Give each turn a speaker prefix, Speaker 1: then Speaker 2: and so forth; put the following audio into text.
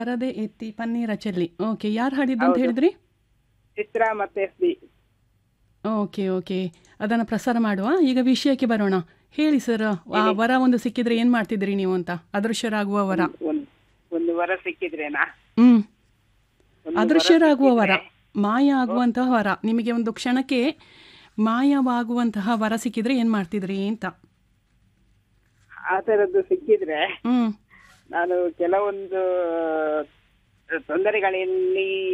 Speaker 1: ಬರದೆ ಎತ್ತಿ ಪನ್ನೀರ ಚೆಲ್ಲಿ ಓಕೆ ಯಾರು ಹಾಡಿದ್ದು ಅಂತ ಹೇಳಿದ್ರಿ
Speaker 2: ಚಿತ್ರ ಮತ್ತೆ ಎಸ್ ಬಿ
Speaker 1: ಓಕೆ ಓಕೆ ಅದನ್ನು ಪ್ರಸಾರ ಮಾಡುವ ಈಗ ವಿಷಯಕ್ಕೆ ಬರೋಣ ಹೇಳಿ ಸರ್ ಆ ವರ ಒಂದು ಸಿಕ್ಕಿದ್ರೆ ಏನು ಮಾಡ್ತಿದ್ರಿ ನೀವು ಅಂತ ಅದೃಶ್ಯರಾಗುವ ವರ
Speaker 2: ಒಂದು ಒಂದು ವರ ಸಿಕ್ಕಿದ್ರೇನಾ
Speaker 1: ಹ್ಮ್
Speaker 2: ಒಂದು ವರ
Speaker 1: ಅದೃಶ್ಯರಾಗುವ ವರ
Speaker 2: ಸಿಕ್ಕಿದ್ರೆ
Speaker 1: ಮಾಯ ಆಗುವಂತಹ ವರ ನಿಮಗೆ ಒಂದು ಕ್ಷಣಕ್ಕೆ ಮಾಯವಾಗುವಂತಹ ವರ ಸಿಕ್ಕಿದ್ರೆ ಏನು ಮಾಡ್ತಿದ್ರಿ ಅಂತ
Speaker 2: ಆ ಥರದ್ದು ಸಿಕ್ಕಿದ್ರೆ
Speaker 1: ಹ್ಮ್
Speaker 2: ನಾನು ಕೆಲವೊಂದು ತೊಂದರೆಗಳಲ್ಲಿ